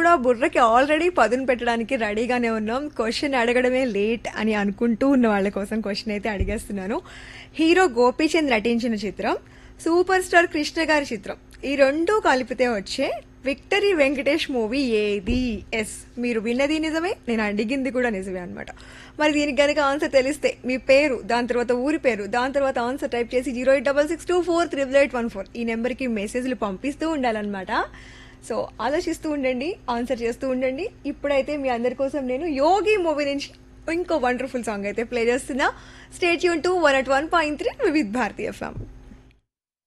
కూడా బుర్రకి ఆల్రెడీ పదును పెట్టడానికి రెడీగానే ఉన్నాం క్వశ్చన్ అడగడమే లేట్ అని అనుకుంటూ ఉన్న వాళ్ళ కోసం క్వశ్చన్ అయితే అడిగేస్తున్నాను హీరో గోపీచంద్ నటించిన చిత్రం సూపర్ స్టార్ కృష్ణ గారి చిత్రం ఈ రెండు కలిపితే వచ్చే విక్టరీ వెంకటేష్ మూవీ ఏది ఎస్ మీరు విన్నది నిజమే నేను అడిగింది కూడా నిజమే అనమాట మరి దీనికి కనుక ఆన్సర్ తెలిస్తే మీ పేరు దాని తర్వాత ఊరి పేరు దాని తర్వాత ఆన్సర్ టైప్ చేసి zero eight double six two four triple eight one four ఈ నెంబర్కి మెసేజ్లు పంపిస్తూ ఉండాలన్నమాట సో ఆలోచిస్తూ ఉండండి ఆన్సర్ చేస్తూ ఉండండి ఇప్పుడైతే మీ అందరి కోసం నేను యోగి మూవీ నుంచి ఇంకో వండర్ఫుల్ సాంగ్ అయితే ప్లే చేస్తున్నా స్టేట్ యూన్ to one oh one point three with Bharatiya FM